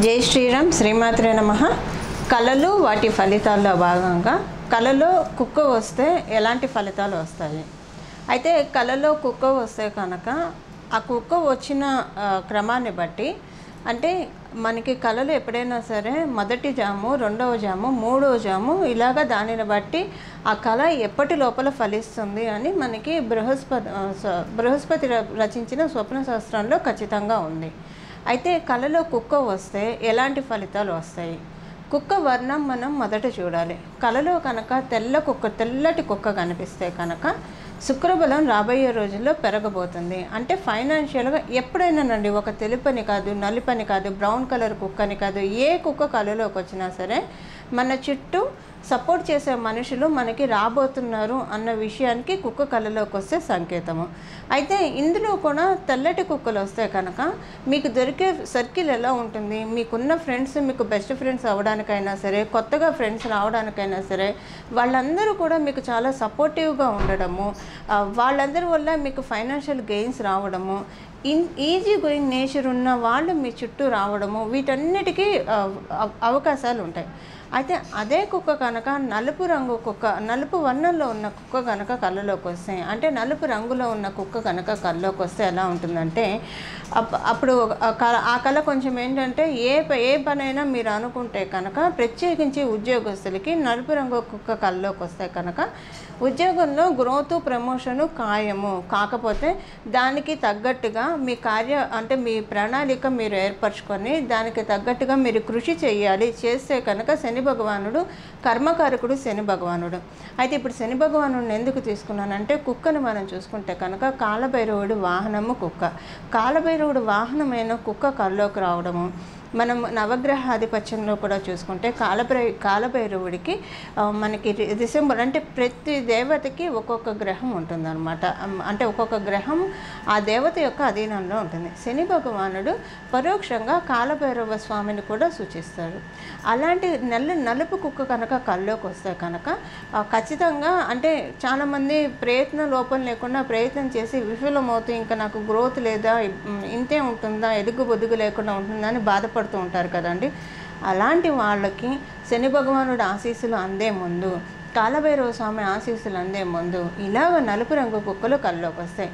జై శ్రీరామ్ శ్రీమాత్రే నమ కళలు వాటి ఫలితాల్లో భాగంగా కళలో కుక్క వస్తే ఎలాంటి ఫలితాలు వస్తాయి అయితే కళలో కుక్క వస్తే కనుక ఆ కుక్క వచ్చిన ఆ, క్రమాన్ని బట్టి అంటే మనకి కళలు ఎప్పుడైనా సరే మొదటి జాము రెండవ జాము మూడవ జాము ఇలాగ దానిని బట్టి ఆ కళ ఎప్పటి లోపల ఫలిస్తుంది అని మనకి బృహస్పతి ఆ, స- బృహస్పతి ర- రచించిన స్వప్న శాస్త్రంలో ఖచ్చితంగా ఉంది అయితే కళలో కుక్క వస్తే ఎలాంటి ఫలితాలు వస్తాయి కుక్క వర్ణం మనం మొదట చూడాలి కళలో కనుక తెల్ల కుక్క తెల్లటి కుక్క కనిపిస్తే కనుక శుక్రబలం రాబోయే రోజుల్లో పెరగబోతుంది అంటే ఫైనాన్షియల్గా ఎప్పుడైనానండి ఒక తెలుపని కాదు నలుపని కాదు బ్రౌన్ కలర్ కుక్కని కాదు ఏ కుక్క కళలోకి వచ్చినా సరే మన చుట్టూ సపోర్ట్ చేసే మనుషులు మనకి రాబోతున్నారు అన్న విషయానికి కుక్క కళలోకి వస్తే సంకేతము అయితే ఇందులో కూడా తెల్లటి కుక్కలు వస్తే కనుక మీకు దొరికే సర్కిల్ ఎలా ఉంటుంది మీకున్న ఫ్రెండ్స్ మీకు బెస్ట్ ఫ్రెండ్స్ అవ్వడానికైనా సరే కొత్తగా ఫ్రెండ్స్ రావడానికైనా సరే వాళ్ళందరూ కూడా మీకు చాలా సపోర్టివ్గా ఉండడము ఆ, వాళ్ళందరి వల్ల మీకు ఫైనాన్షియల్ గెయిన్స్ రావడము ఇన్ ఈజీ గోయింగ్ నేచర్ ఉన్న వాళ్ళు మీ చుట్టూ రావడము వీటన్నిటికీ ఆ, అవ- అవకాశాలు ఉంటాయి అయితే అదే కుక్క కనుక నలుపు రంగు కుక్క నలుపు వర్ణంలో ఉన్న కుక్క కనుక కళ్ళలోకి వస్తే అంటే నలుపు రంగులో ఉన్న కుక్క కనుక కళ్ళలోకి వస్తే ఎలా ఉంటుందంటే అప్- అప్పుడు ఆ కళ- ఆ కళ కొంచెం ఏంటంటే ఏ ప- ఏ పనైనా మీరు అనుకుంటే కనుక ప్రత్యేకించి ఉద్యోగస్తులకి నలుపు రంగు కుక్క కళ్ళలోకి వస్తే కనుక ఉద్యోగంలో గ్రోత్ ప్రమోషను ఖాయము కాకపోతే దానికి తగ్గట్టుగా మీ కార్య అంటే మీ ప్రణాళిక మీరు ఏర్పరచుకొని దానికి తగ్గట్టుగా మీరు కృషి చేయాలి చేస్తే కనుక శని భగవానుడు కర్మకారకుడు శని భగవానుడు అయితే ఇప్పుడు శని భగవానుడిని ఎందుకు తీసుకున్నానంటే కుక్కను మనం చూసుకుంటే కనుక కాలభైరవుడు వాహనము కుక్క కాలభైరవుడు వాహనమైన కుక్క కల్లోకి రావడము మనం నవగ్రహాధిపత్యంలో కూడా చూసుకుంటే కాలభై కాలభైరవుడికి ఆ, మనకి రి- డిసెంబర్ అంటే ప్రతి దేవతకి ఒక్కొక్క గ్రహం ఉంటుందన్నమాట అమ్, అంటే ఒక్కొక్క గ్రహం ఆ దేవత యొక్క అధీనంలో ఉంటుంది శని భగవానుడు పరోక్షంగా కాలభైరవ స్వామిని కూడా సూచిస్తాడు అలాంటి నల్ల నలుపు కుక్క కనుక కల్లోకి వస్తే కనుక ఆ, ఖచ్చితంగా అంటే చాలామంది ప్రయత్న లోపం లేకుండా ప్రయత్నం చేసి విఫలమవుతూ ఇంకా నాకు గ్రోత్ లేదా ఉమ్, ఇంతే ఉంటుందా ఎదుగు బొద్దుగు లేకుండా ఉంటుందా అని బాధపడుతూ ఉంటారు కదండి అలాంటి వాళ్ళకి శని భగవానుడు ఆశీస్సులు అందే ముందు కాలభైరవ స్వామి ఆశీస్సులు అందే ముందు ఇలాగ నలుపు రంగు కుక్కలు కల్లోకి వస్తాయి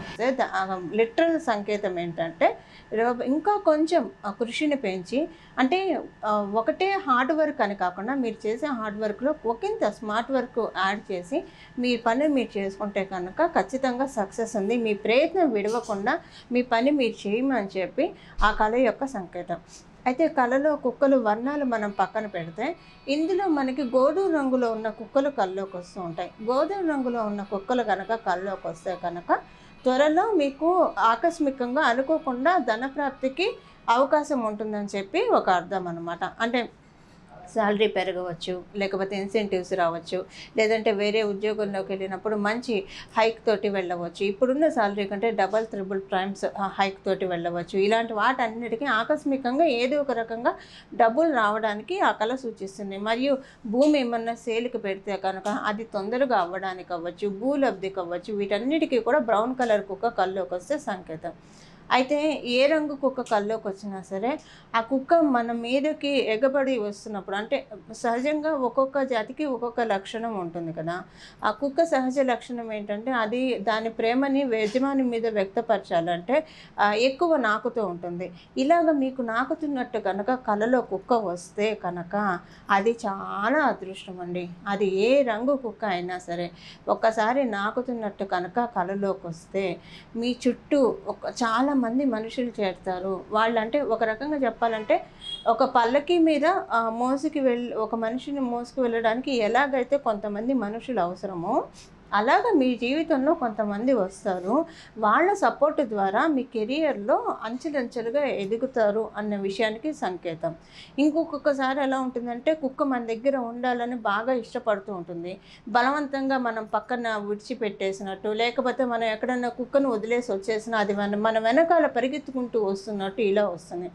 లిటరల్ సంకేతం ఏంటంటే రో- ఇంకా కొంచెం ఆ కృషిని పెంచి అంటే ఆ, ఒకటే హార్డ్ వర్క్ అని కాకుండా మీరు చేసే హార్డ్ వర్క్లో ఒకంత స్మార్ట్ వర్క్ యాడ్ చేసి మీ పని మీరు చేసుకుంటే కనుక ఖచ్చితంగా సక్సెస్ ఉంది మీ ప్రయత్నం విడవకుండా మీ పని మీరు చేయమని చెప్పి ఆ కళ యొక్క సంకేతం అయితే కళలో కుక్కలు వర్ణాలు మనం పక్కన పెడితే ఇందులో మనకి గోధుమ రంగులో ఉన్న కుక్కలు కళ్ళలోకి వస్తూ ఉంటాయి గోధుమ రంగులో ఉన్న కుక్కలు కనుక కళ్ళలోకి వస్తే కనుక త్వరలో మీకు ఆకస్మికంగా అనుకోకుండా ధనప్రాప్తికి అవకాశం ఉంటుందని చెప్పి ఒక అర్థం అనమాట అంటే శాలరీ పెరగవచ్చు లేకపోతే ఇన్సెంటివ్స్ రావచ్చు లేదంటే వేరే ఉద్యోగంలోకి వెళ్ళినప్పుడు మంచి హైక్ తోటి వెళ్ళవచ్చు ఇప్పుడున్న శాలరీ కంటే డబల్ త్రిబుల్ ప్రైమ్స్ హైక్ తోటి వెళ్ళవచ్చు ఇలాంటి వాటన్నిటికీ ఆకస్మికంగా ఏదో ఒక రకంగా డబ్బులు రావడానికి ఆ కళ సూచిస్తుంది మరియు భూమి ఏమన్నా సేల్కి పెడితే కనుక అది తొందరగా అవ్వడానికి అవ్వచ్చు భూలబ్ధికి అవ్వచ్చు వీటన్నిటికీ కూడా బ్రౌన్ కలర్ కుక్క కల్లోకి వస్తే సంకేతం అయితే ఏ రంగు కుక్క కల్లోకి వచ్చినా సరే ఆ కుక్క మన మీదకి ఎగబడి వస్తున్నప్పుడు అంటే సహజంగా ఒక్కొక్క జాతికి ఒక్కొక్క లక్షణం ఉంటుంది కదా ఆ కుక్క సహజ లక్షణం ఏంటంటే అది దాని ప్రేమని యజమాని మీద వ్యక్తపరచాలంటే ఆ, ఎక్కువ నాకుతూ ఉంటుంది ఇలాగ మీకు నాకుతున్నట్టు కనుక కలలో కుక్క వస్తే కనుక అది చాలా అదృష్టం అండి అది ఏ రంగు కుక్క అయినా సరే ఒక్కసారి నాకుతున్నట్టు కనుక కలలోకి వస్తే మీ చుట్టూ ఒక చాలా మంది మనుషులు చేరుతారు వాళ్ళంటే ఒక రకంగా చెప్పాలంటే ఒక పల్లకి మీద ఆ, మోసుకి వెళ్ళి ఒక మనిషిని మోసుకు వెళ్ళడానికి ఎలాగైతే కొంతమంది మనుషులు అవసరమో అలాగ మీ జీవితంలో కొంతమంది వస్తారు వాళ్ళ సపోర్ట్ ద్వారా మీ కెరియర్లో అంచెలంచెలుగా ఎదుగుతారు అన్న విషయానికి సంకేతం ఇంకొకసారి ఎలా ఉంటుందంటే కుక్క మన దగ్గర ఉండాలని బాగా ఇష్టపడుతూ ఉంటుంది బలవంతంగా మనం పక్కన విడిచిపెట్టేసినట్టు లేకపోతే మనం ఎక్కడన్నా కుక్కను వదిలేసి వచ్చేసినా అది మన మన వెనకాల పరిగెత్తుకుంటూ వస్తున్నట్టు ఇలా వస్తుంది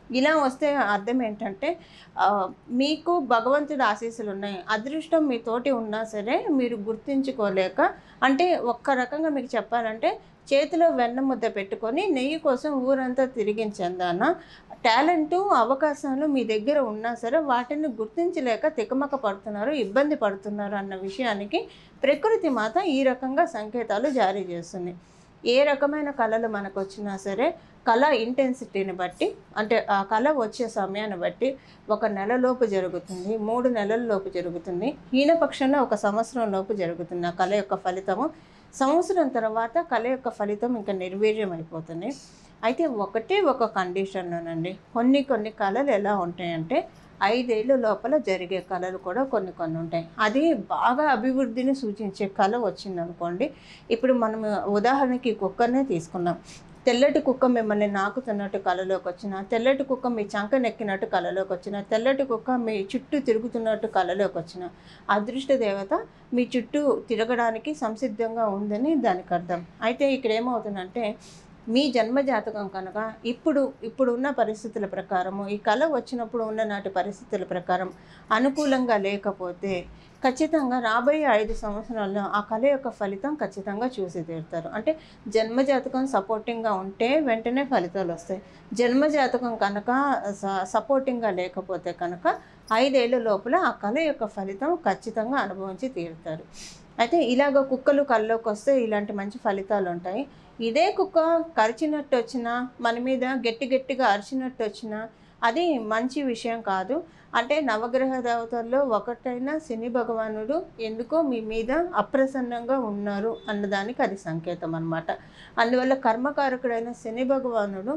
ఇలా వస్తే అర్థం ఏంటంటే ఆ, మీకు భగవంతుడి ఆశీస్సులు ఉన్నాయి అదృష్టం మీ తోటి ఉన్నా సరే మీరు గుర్తించుకోలేక అంటే ఒక్క రకంగా మీకు చెప్పాలంటే చేతిలో వెన్న ముద్ద పెట్టుకొని నెయ్యి కోసం ఊరంతా తిరిగించందాన టాలెంటు అవకాశాలు మీ దగ్గర ఉన్నా సరే వాటిని గుర్తించలేక తికమక పడుతున్నారు ఇబ్బంది పడుతున్నారు అన్న విషయానికి ప్రకృతి మాత ఈ రకంగా సంకేతాలు జారీ చేస్తుంది ఏ రకమైన కళలు మనకు వచ్చినా సరే కళ ఇంటెన్సిటీని బట్టి అంటే ఆ కళ వచ్చే సమయాన్ని బట్టి ఒక నెల లోపు జరుగుతుంది మూడు నెలల లోపు జరుగుతుంది హీనపక్షంలో ఒక సంవత్సరం లోపు జరుగుతుంది ఆ కళ యొక్క ఫలితము సంవత్సరం తర్వాత కళ యొక్క ఫలితం ఇంకా నిర్వీర్యం అయిపోతుంది అయితే ఒకటే ఒక కండిషన్లోనండి కొన్ని కొన్ని కళలు ఎలా ఉంటాయంటే ఐదేళ్ళ లోపల జరిగే కళలు కూడా కొన్ని కొన్ని ఉంటాయి అది బాగా అభివృద్ధిని సూచించే కళ వచ్చిందనుకోండి ఇప్పుడు మనం ఉదాహరణకి ఈ కుక్కనే తీసుకున్నాం తెల్లటి కుక్క మిమ్మల్ని నాకుతున్నట్టు కళలోకి వచ్చిన తెల్లటి కుక్క మీ చంక నెక్కినట్టు కళలోకి వచ్చిన తెల్లటి కుక్క మీ చుట్టూ తిరుగుతున్నట్టు కళలోకి వచ్చిన అదృష్ట దేవత మీ చుట్టూ తిరగడానికి సంసిద్ధంగా ఉందని దానికి అర్థం అయితే ఇక్కడ ఏమవుతుందంటే మీ జన్మ జాతకం కనుక ఇప్పుడు ఇప్పుడు ఉన్న పరిస్థితుల ప్రకారము ఈ కళ వచ్చినప్పుడు ఉన్న నాటి పరిస్థితుల ప్రకారం అనుకూలంగా లేకపోతే ఖచ్చితంగా రాబోయే ఐదు సంవత్సరాల్లో ఆ కళ యొక్క ఫలితం ఖచ్చితంగా చూసి తీరుతారు అంటే జన్మ జాతకం సపోర్టింగ్గా ఉంటే వెంటనే ఫలితాలు వస్తాయి జన్మ జాతకం కనుక స- సపోర్టింగ్గా లేకపోతే కనుక ఐదేళ్ల లోపల ఆ కళ యొక్క ఫలితం ఖచ్చితంగా అనుభవించి తీరుతారు అయితే ఇలాగ కుక్కలు కళ్ళలోకి వస్తే ఇలాంటి మంచి ఫలితాలు ఉంటాయి ఇదే కుక్క కరిచినట్టు వచ్చినా మన మీద గట్టి గట్టిగా అరిచినట్టు వచ్చినా అది మంచి విషయం కాదు అంటే నవగ్రహ దేవతల్లో ఒకటైన శని భగవానుడు ఎందుకో మీ మీద అప్రసన్నంగా ఉన్నారు అన్నదానికి అది సంకేతం అన్నమాట అందువల్ల కర్మకారకుడైన శని భగవానుడు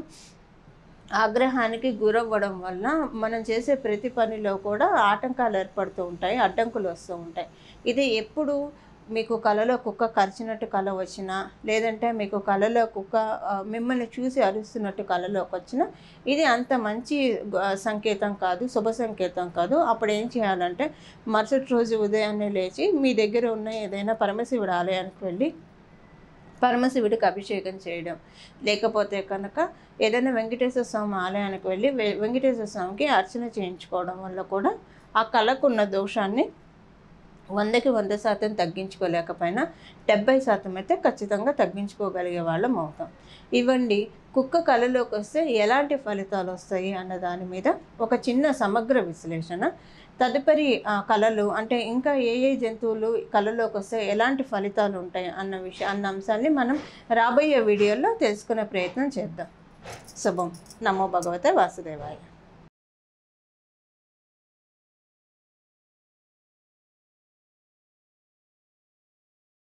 ఆగ్రహానికి గురవ్వడం వల్ల మనం చేసే ప్రతి పనిలో కూడా ఆటంకాలు ఏర్పడుతూ ఉంటాయి అడ్డంకులు వస్తూ ఉంటాయి ఇది ఎప్పుడు మీకు కళలో కుక్క కరిచినట్టు కళ వచ్చినా లేదంటే మీకు కళలో కుక్క ఆ, మిమ్మల్ని చూసి అరుస్తున్నట్టు కళలోకి వచ్చినా ఇది అంత మంచి ఆ, సంకేతం కాదు శుభ సంకేతం కాదు అప్పుడు ఏం చేయాలంటే మరుసటి రోజు ఉదయాన్నే లేచి మీ దగ్గర ఉన్న ఏదైనా పరమశివుడు ఆలయానికి వెళ్ళి పరమశివుడికి అభిషేకం చేయడం లేకపోతే కనుక ఏదైనా వెంకటేశ్వర స్వామి ఆలయానికి వెళ్ళి వె- వెంకటేశ్వర స్వామికి అర్చన చేయించుకోవడం వల్ల కూడా ఆ కళకున్న దోషాన్ని వందకి వంద శాతం తగ్గించుకోలేకపోయినా డెబ్బై శాతం అయితే ఖచ్చితంగా తగ్గించుకోగలిగే వాళ్ళం అవుతాం ఇవ్వండి కుక్క కళలోకి వస్తే ఎలాంటి ఫలితాలు వస్తాయి అన్న దాని మీద ఒక చిన్న సమగ్ర విశ్లేషణ తదుపరి ఆ, కళలు అంటే ఇంకా ఏ ఏ జంతువులు కళలోకి వస్తే ఎలాంటి ఫలితాలు ఉంటాయి అన్న విషయం అన్న అంశాన్ని మనం రాబోయే వీడియోలో తెలుసుకునే ప్రయత్నం చేద్దాం శుభం నమో భగవతే వాసుదేవాయ